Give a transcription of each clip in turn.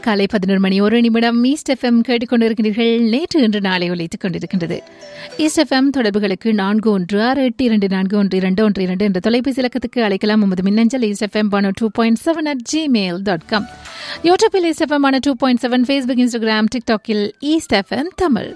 காலை பதினொரு மணி ஒரு நிமிடம் ஈஸ்ட் எஃப்எம் கேட்டுக்கொண்டிருக்கிறீர்கள் நேற்று இன்று நாளை ஒலித்துக் கொண்டிருக்கின்றது ஈஸ்ட் எஃப்எம் தொடர்புகளுக்கு நான்கு ஒன்று ஆறு எட்டு இரண்டு நான்கு ஒன்று இரண்டு ஒன்று இரண்டு என்ற தொலைபேசி இலக்கத்துக்கு அழைக்கலாம் உமது மின்னஞ்சல் ஈஸ்ட் எஃப்எம் பானோ two point seven at Gmail dot com யூடியூப்பில் ஈஸ்ட் எஃப்எம் ஆன two point seven Facebook Instagram டிக்டாக்கில் ஈஸ்ட் எஃப்எம் தமிழ்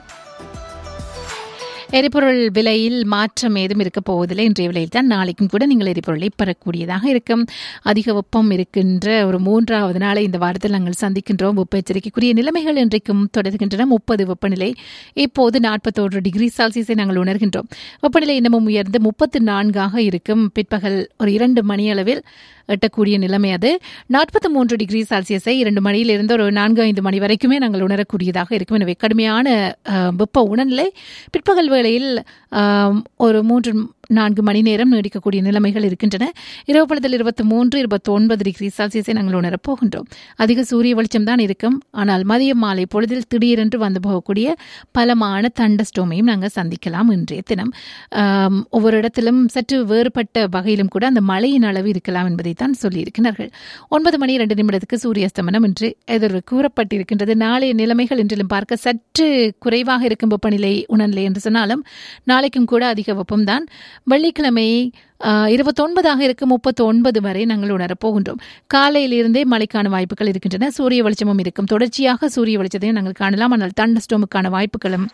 எரிபொருள் விலையில் மாற்றம் ஏதும் இருக்க போவதில்லை இன்றைய விலையில் தான் நாளைக்கும் கூட நீங்கள் எரிபொருளை பெறக்கூடியதாக இருக்கும் அதிக வெப்பம் இருக்கின்ற ஒரு மூன்றாவது நாளை இந்த வாரத்தில் நாங்கள் சந்திக்கின்றோம் வெப்ப எச்சரிக்கைக்குரிய நிலைமைகள் இன்றைக்கும் தொடர்கின்றன முப்பது வெப்பநிலை இப்போது நாற்பத்தோரு டிகிரி செல்சியஸை நாங்கள் உணர்கின்றோம் வெப்பநிலை இன்னமும் உயர்ந்து முப்பத்து நான்காக இருக்கும் பிற்பகல் ஒரு இரண்டு மணி அளவில் எட்டக்கூடிய நிலைமை அது நாற்பத்தி மூன்று டிகிரி செல்சியஸை இரண்டு மணியிலிருந்து ஒரு நான்கு ஐந்து மணி வரைக்குமே நாங்கள் உணரக்கூடியதாக இருக்கும் எனவே கடுமையான அஹ், வெப்ப உணர்நிலை பிற்பகல் வேளையில் ஆம், ஒரு மூன்று நான்கு மணி நேரம் நீடிக்கக்கூடிய நிலைமைகள் இருக்கின்றன இரவு பொழுதில் இருபத்தி மூன்று இருபத்தி ஒன்பது டிகிரி செல்சியஸை நாங்கள் உணரப் போகின்றோம் அதிக சூரிய வெளிச்சம் தான் இருக்கும் ஆனால் மதியம் மாலை பொழுதில் திடீரென்று வந்து போகக்கூடிய பலமான தண்டஸ்டோமையும் நாங்கள் சந்திக்கலாம் இன்றைய தினம் ஆம், ஒவ்வொரு இடத்திலும் சற்று வேறுபட்ட வகையிலும் கூட அந்த மழையின் அளவு இருக்கலாம் என்பதைத்தான் சொல்லியிருக்கிறார்கள் ஒன்பது மணி இரண்டு நிமிடத்துக்கு சூரிய அஸ்தமனம் இன்று எதிர்வு கூறப்பட்டிருக்கின்றது நாளைய நிலைமைகள் இன்றிலும் பார்க்க சற்று குறைவாக இருக்கும் வெப்பநிலை உணர்நிலை என்று சொன்னாலும் நாளைக்கும் கூட அதிக வெப்பம்தான் வெள்ளிக்கிழமை இருபத்தொன்பதாக இருக்கும் முப்பத்தி ஒன்பது வரை நாங்கள் உணரப் போகின்றோம் காலையிலிருந்தே மழைக்கான வாய்ப்புகள் இருக்கின்றன சூரிய வெளிச்சமும் இருக்கும் தொடர்ச்சியாக சூரிய வெளிச்சத்தையும் நாங்கள் காணலாம் ஆனால் தண்டஸ்டோமுக்கான வாய்ப்புகளும்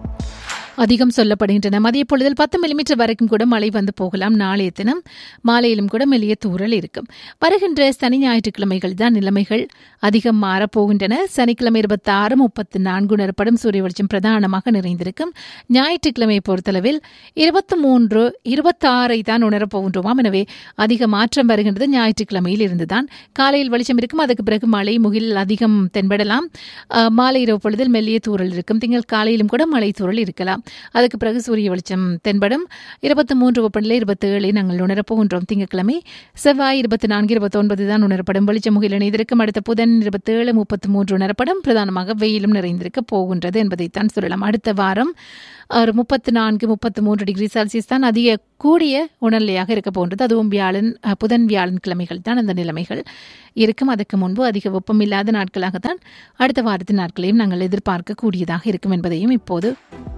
அதிகம் சொல்லப்படுகின்றன மதிய பொழுதில் பத்து மில்லிமீட்டர் வரைக்கும் கூட மழை வந்து போகலாம் நாளைய தினம் மாலையிலும் கூட மெல்லிய தூறல் இருக்கும் வருகின்ற சனி ஞாயிற்றுக்கிழமைகள் தான் நிலைமைகள் அதிகம் மாறப்போகின்றன சனிக்கிழமை இருபத்தி ஆறு முப்பத்தி நான்கு உணரப்படும் சூரிய வெளிச்சம் பிரதானமாக நிறைந்திருக்கும் ஞாயிற்றுக்கிழமையை பொறுத்தளவில் இருபத்தி மூன்று இருபத்தாறை தான் உணரப்போகின்றோமாம் எனவே அதிக மாற்றம் வருகின்றது ஞாயிற்றுக்கிழமையில் இருந்துதான் காலையில் வெளிச்சம் இருக்கும் அதுக்கு பிறகு மழை முகில் அதிகம் தென்படலாம் அஹ், மாலை இரவு பொழுதில் மெல்லிய தூறல் இருக்கும் திங்கள் காலையிலும் கூட மழை தூறல் இருக்கலாம் அதுக்கு பிறகு சூரிய வெளிச்சம் தென்படும் இருபத்தி மூன்று வெப்பநிலை இருபத்தி ஏழை நாங்கள் உணரப்போகின்றோம் திங்கட்கிழமை செவ்வாய் இருபத்தி நான்கு இருபத்தி ஒன்பது தான் உணரப்படும் வெளிச்ச முகில் இணைந்திருக்கும் அடுத்த புதன் இருபத்தி ஏழு முப்பத்தி மூன்று உணரப்படும் பிரதானமாக வெயிலும் நிறைந்திருக்க போகின்றது என்பதைத்தான் சொல்லலாம் அடுத்த வாரம் ஒரு முப்பத்தி நான்கு முப்பத்தி மூன்று டிகிரி செல்சியஸ் தான் அதிக கூடிய உணர்நிலையாக இருக்க போன்றது அதுவும் வியாழன் அஹ், புதன் வியாழன் கிழமைகள் தான் அந்த நிலைமைகள் இருக்கும் அதுக்கு முன்பு அதிக வெப்பம் இல்லாத நாட்களாகத்தான் அடுத்த வாரத்தின் நாட்களையும் நாங்கள் எதிர்பார்க்க கூடியதாக இருக்கும் என்பதையும் இப்போது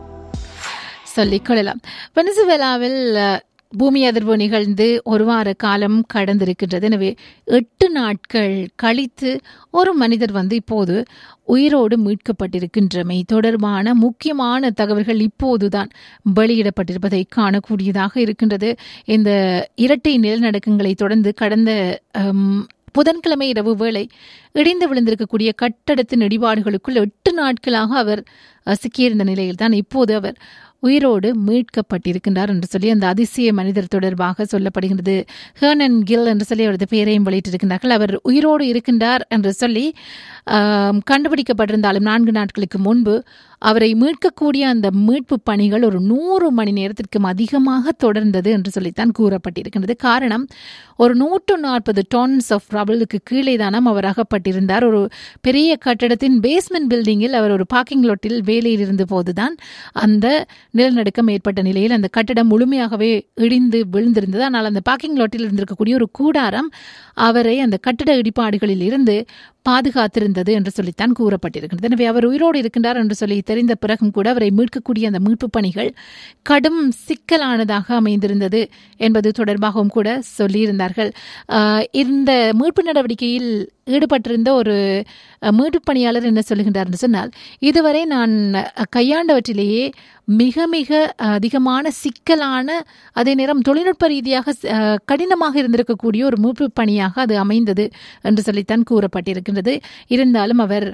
சொல்லிக் கொள்ளலாம் வெனிசுவேலாவில் அஹ், பூமி அதிர்வு நிகழ்ந்து ஒரு வார காலம் கடந்திருக்கின்றது எனவே எட்டு நாட்கள் கழித்து ஒரு மனிதர் வந்து இப்போது உயிரோடு மீட்கப்பட்டிருக்கின்றமை தொடர்பான முக்கியமான தகவல்கள் இப்போதுதான் வெளியிடப்பட்டிருப்பதை காணக்கூடியதாக இருக்கின்றது இந்த இரட்டை நிலநடுக்கங்களை தொடர்ந்து கடந்த அம், புதன்கிழமை இரவு வேளை இடிந்து விழுந்திருக்கக்கூடிய கட்டடத்தின் இடிபாடுகளுக்குள் எட்டு நாட்களாக அவர் அஹ், சிக்கியிருந்த நிலையில் தான் இப்போது அவர் உயிரோடு மீட்கப்பட்டிருக்கின்றார் என்று சொல்லி அந்த அதிசய மனிதர் தொடர்பாக சொல்லப்படுகின்றது ஹேர்னன் கில் என்று சொல்லி அவரது பெயரையும் வெளியிட்டிருக்கின்றார்கள் அவர் உயிரோடு இருக்கின்றார் என்று சொல்லி ஆம், கண்டுபிடிக்கப்பட்டிருந்தாலும் நான்கு நாட்களுக்கு முன்பு அவரை மீட்கக்கூடிய அந்த மீட்பு பணிகள் ஒரு நூறு மணி நேரத்திற்கும் அதிகமாக தொடர்ந்தது என்று சொல்லித்தான் கூறப்பட்டிருக்கின்றது காரணம் ஒரு நூற்று நாற்பது டன்ஸ் ஆஃப் ரபிளுக்கு கீழே தானம் அவர் அகப்பட்டிருந்தார் ஒரு பெரிய கட்டடத்தின் பேஸ்மெண்ட் பில்டிங்கில் அவர் ஒரு பார்க்கிங் லோட்டில் வேலையில் இருந்த போதுதான் அந்த நிலநடுக்கம் ஏற்பட்ட நிலையில் அந்த கட்டடம் முழுமையாகவே இடிந்து விழுந்திருந்தது ஆனால் அந்த பார்க்கிங் லோட்டில் இருந்திருக்கக்கூடிய ஒரு கூடாரம் அவரை அந்த கட்டட இடிபாடுகளில் இருந்து பாதுகாத்திருந்தது என்று சொல்லித்தான் கூறப்பட்டிருக்கிறது எனவே அவர் உயிரோடு இருக்கின்றார் என்று சொல்லி தெரிந்த பிறகும் கூட அவரை மீட்கக்கூடிய அந்த மீட்பு பணிகள் கடும் சிக்கலானதாக அமைந்திருந்தது என்பது தொடர்பாகவும் கூட சொல்லியிருந்தார்கள் ஆஹ் இந்த மீட்பு நடவடிக்கையில் ஈடுபட்டிருந்த ஒரு அஹ், மீட்பு பணியாளர் என்ன சொல்லுகின்றார் என்று சொன்னால் இதுவரை நான் அஹ், கையாண்டவற்றிலேயே மிக மிக அதிகமான சிக்கலான அதே நேரம் தொழில்நுட்ப ரீதியாக அஹ், கடினமாக இருந்திருக்கக்கூடிய ஒரு மீட்பு பணியாக அது அமைந்தது என்று சொல்லித்தான் கூறப்பட்டிருக்கின்றது இருந்தாலும் அவர்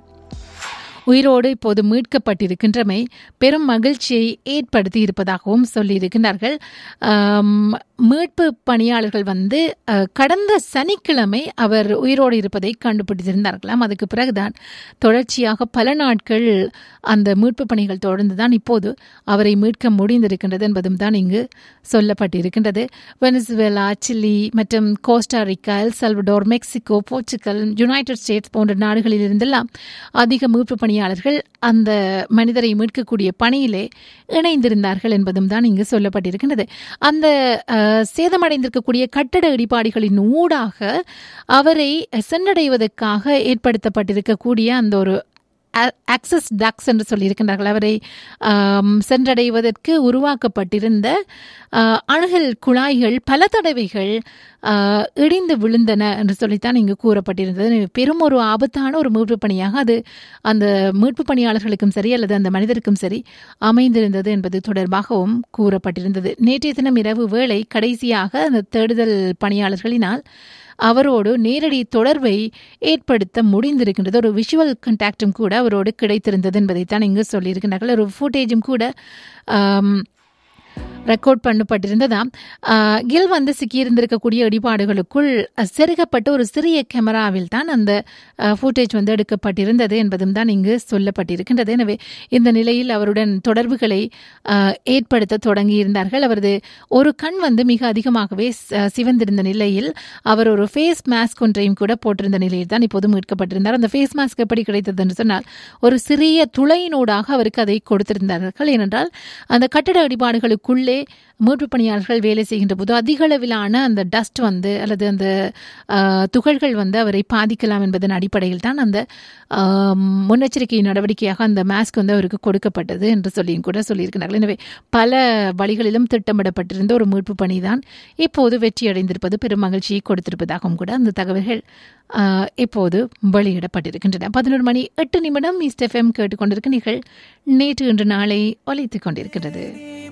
உயிரோடு இப்போது மீட்கப்பட்டிருக்கின்றமை பெரும் மகிழ்ச்சியை ஏற்படுத்தி இருப்பதாகவும் சொல்லியிருக்கின்றார்கள் ஆம், மீட்பு பணியாளர்கள் வந்து அஹ், கடந்த சனிக்கிழமை அவர் உயிரோடு இருப்பதை கண்டுபிடித்திருந்தார்களாம் அதுக்கு பிறகுதான் தொடர்ச்சியாக பல நாட்கள் அந்த மீட்பு பணிகள் தொடர்ந்துதான் இப்போது அவரை மீட்க முடிந்திருக்கின்றது என்பதும் தான் இங்கு சொல்லப்பட்டிருக்கின்றது வெனிசுவேலா சில்லி மற்றும் Costa Rica El Salvador Mexico Portugal United States போன்ற நாடுகளில் இருந்தெல்லாம் அதிக மீட்பு பணியாளர்கள் பணியாளர்கள் அந்த மனிதரை மீட்கக்கூடிய பணியிலே இணைந்திருந்தார்கள் என்பதும் தான் இங்கு சொல்லப்பட்டிருக்கின்றது அந்த அஹ், சேதமடைந்திருக்கக்கூடிய கட்டட இடிபாடுகளின் ஊடாக அவரை சென்றடைவதற்காக ஏற்படுத்தப்பட்டிருக்கக்கூடிய அந்த ஒரு ஆக்சஸ் டக்ஸ் என்று சொல்லியிருக்கின்றார்கள் அவரை ஆம், சென்றடைவதற்கு உருவாக்கப்பட்டிருந்த ஆ, அணுகல் குழாய்கள் பல தடவைகள் ஆ, இடிந்து விழுந்தன என்று சொல்லித்தான் இங்கு கூறப்பட்டிருந்தது பெரும் ஒரு ஆபத்தான ஒரு மீட்பு பணியாக அது அந்த மீட்பு பணியாளர்களுக்கும் சரி அல்லது அந்த மனிதருக்கும் சரி அமைந்திருந்தது என்பது தொடர்பாகவும் கூறப்பட்டிருந்தது நேற்றைய தினம் இரவு வேளை கடைசியாக அந்த தேடுதல் பணியாளர்களினால் அவரோடு நேரடி தொடர்பை ஏற்படுத்த முடிந்திருக்கின்றது ஒரு விஷுவல் கண்டாக்டும் கூட அவரோடு கிடைத்திருந்தது என்பதைத்தான் இங்கு சொல்லியிருக்கிறார்கள் ஒரு ஃபுட்டேஜும் கூட ஆம், ரெக்கார்ட் பண்ணப்பட்டிருந்ததாம் ஆஹ், கில் வந்து சிக்கியிருந்திருக்கக்கூடிய இடிபாடுகளுக்குள் அஹ், செருகப்பட்ட ஒரு சிறிய கேமராவில் தான் அந்த ஃபுட்டேஜ் வந்து எடுக்கப்பட்டிருந்தது என்பதும் தான் இங்கு சொல்லப்பட்டிருக்கின்றது எனவே இந்த நிலையில் அவருடன் தொடர்புகளை ஆஹ், ஏற்படுத்த தொடங்கியிருந்தார்கள் அவரது ஒரு கண் வந்து மிக அதிகமாகவே ச- சிவந்திருந்த நிலையில் அவர் ஒரு ஃபேஸ் மாஸ்க் ஒன்றையும் கூட போட்டிருந்த நிலையில் தான் இப்போது மீட்கப்பட்டிருந்தார் அந்த ஃபேஸ் மாஸ்க் எப்படி கிடைத்தது என்று சொன்னால் ஒரு சிறிய துளையினூடாக அவருக்கு அதை கொடுத்திருந்தார்கள் ஏனென்றால் அந்த கட்டட இடிபாடுகளுக்குள்ளே மீட்பு பணியாளர்கள் வேலை செய்கின்ற போது அதிக அளவிலான அந்த டஸ்ட் வந்து அல்லது அந்த ஆஹ், துகள்கள் வந்து அவரை பாதிக்கலாம் என்பதன் அடிப்படையில் தான் அந்த ஆம், முன்னெச்சரிக்கை நடவடிக்கையாக அந்த மாஸ்க் வந்து அவருக்கு கொடுக்கப்பட்டது என்று சொல்லியும் கூட சொல்லியிருக்கிறார்கள் எனவே பல வழிகளிலும் திட்டமிடப்பட்டிருந்த ஒரு மீட்பு பணிதான் இப்போது வெற்றியடைந்திருப்பது பெரும் மகிழ்ச்சியை கொடுத்திருப்பதாகவும் கூட அந்த தகவல்கள் ஆஹ், இப்போது வெளியிடப்பட்டிருக்கின்றன பதினோரு மணி எட்டு நிமிடம் ஈஸ்ட் எஃப்எம் கேட்டுக்கொண்டிருக்கிறீர்கள் நேற்று இன்று நாளை ஒலித்துக் கொண்டிருக்கிறது